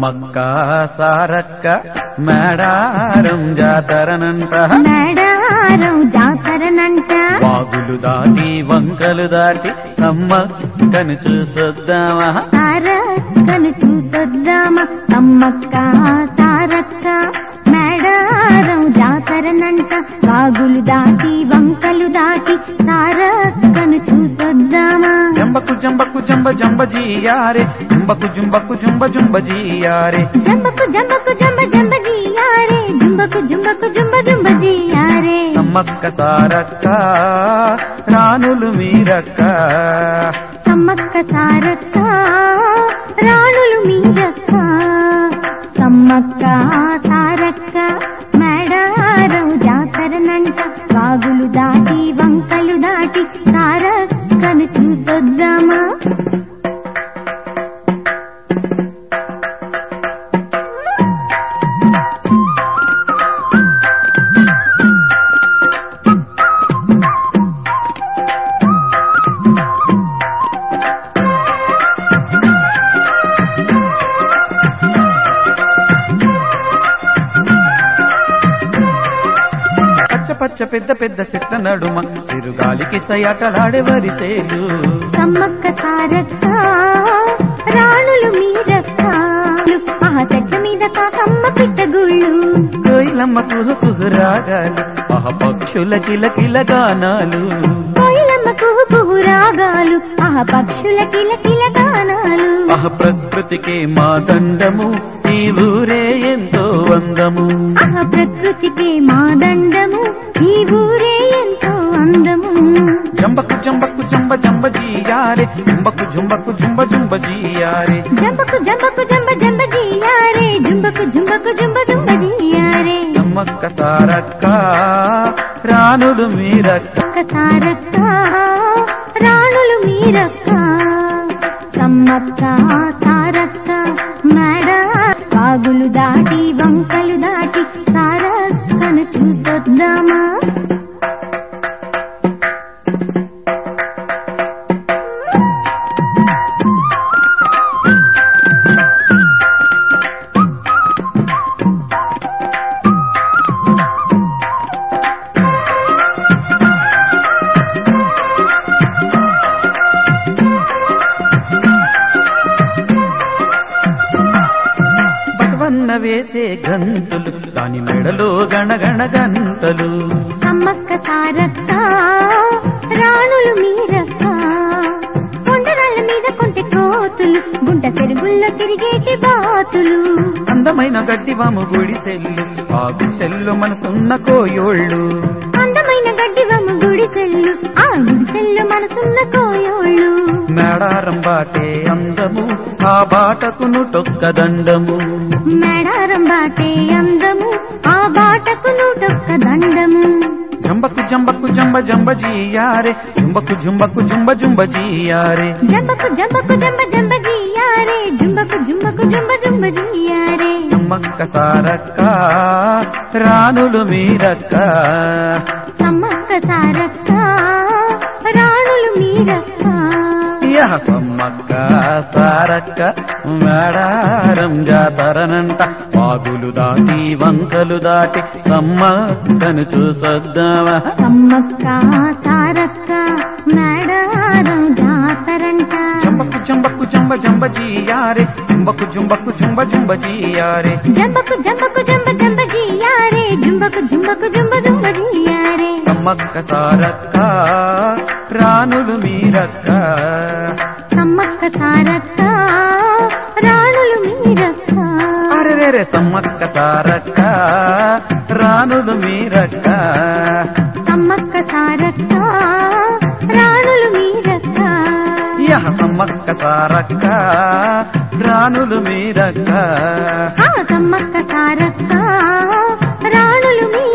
సమ్మక్క సారక్క మేడారం జాతరనంట మేడారం జాతరనంట వాగులు దాటి వంకలు దాటి సమ్మక్కను చూసొద్దామా సారక్కను చూసొద్దామా సమ్మక్క సారక్క మేడారం జాతరనంట వాగులు దాటి వంకలు దాటి సారక్కను చూసొద్దామా జంబకు జంబకు జంబ జంబ జీయారే జంబకు జుంబకు జుంబ జుంబ జీయారే జంబకు జంబకు జంబ జంబ జీయారే జుంబకు జుంబకు జుంబ జుంబ జీయారే సమ్మక్క సారక్క రానులు మీరక్క సమ్మక్క సారక్క రాణులు మీరక్క సమ్మక్క సారక్క మేడారం జాతరనంట వాగులు దాటి వంకలు దాటి సారక్కను చూసొద్దామా పచ్చ పచ్చ పెద్ద పెద్ద చెట్ల నడుమ తిరుగాలికి సయాటలాడే వరిసేలు సమ్మక్క సారక్క రాణులు మీరక్క ఆ చెట్ల మీద కాకమ్మ పిట్టగుళ్ళు కోయిలమ్మ కుహు కుహు రాగాలు ఆహ పక్షుల కిల కిల గానాలు కోయిలమ్మ కుహు కుహు రాగాలు ఆ పక్షుల కిల కిల గానాలు ఆహ ప్రకృతికి మా దండము ఈ ఊరే ఎంతో అందము ఆ ప్రకృతికి మా దండము ఈ ఊరే ఎంతో అందము జంబకు జంబకు జంబ జంబ జీయారే జంబకు జుంబకు జుంబ జుంబ జీయారే జంబకు జంబకు జంబ జంబ జీయారే జుంబకు జుంబకు జుంబ జుంబ జీయారే నమ్మక్క సారక్క రానులు మీరక్క ఒక్క సారక్క రాణులు మీరక్క సమ్మక్క సారక్క మేడ వాగులు దాటి వంకలు దాటి సారక్కను చూసొద్దామా బసవన్న వేసే గంతులు దాని మెడలో గణగణ గంటలు సమ్మక్క సారక్క రాణులు మీరక్క కొండరాళ్ళ మీద కొంటె కోతులు గుంట చెరుగుల్లో తిరిగేటి బాతులు అందమైన గడ్డివాము గుడిసెల్లు ఆ గుడిసెల్లు మనసున్న కోయోళ్ళు అందమైన గడ్డివమ్మ గుడిసెల్లు ఆ గుడిసెల్లు మనసున్న కోయోళ్ళు మేడారం బాటే అందము ఆ బాటకును టొక్క దండము మేడారం బాటే అందము ఆ బాటకు నూటొక్క దండము జంబకు జంబకు జంబ జంబ జీయారే జుంబకు జుంబకు జుంబ జుంబ జీయారే జంబకు జంబకు జంబ జంబ జీయారే జుంబకు జుంబకు జంబ జంబ జీయారే నమ్మక్క సారక్క రానులు మీరక్క సమ్మక్క సారక్క రాణులు మీరక్క యహ సమ్మక్క సారక్క మేడారం జాతరనంట వాగులు దాటి వంకలు దాటి సమ్మక్కను చూసొద్దామా సమ్మక్క సారక్క మేడారం జాతరంట జంబకు జంబకు జంబ జంబ జీయారే జంబకు జుంబకు జుంబ జుంబ జీయారే జంబకు జంబకు జంబ జంబ జీయారే జుంబకు జుంబకు జంబ జంబ జీయారే సమ్మక్క సారక్క రానులు మీరక్క సమ్మక్క సారక్క రాణులు మీరక్క అరెరెరె సమ్మక్క సారక్క రానులు మీరక్క సమ్మక్క సారక్క రాణులు మీరక్క యహ సమ్మక్క సారక్క రానులు మీరక్క ఆ సమ్మక్క సారక్క రాణులు మీరక్క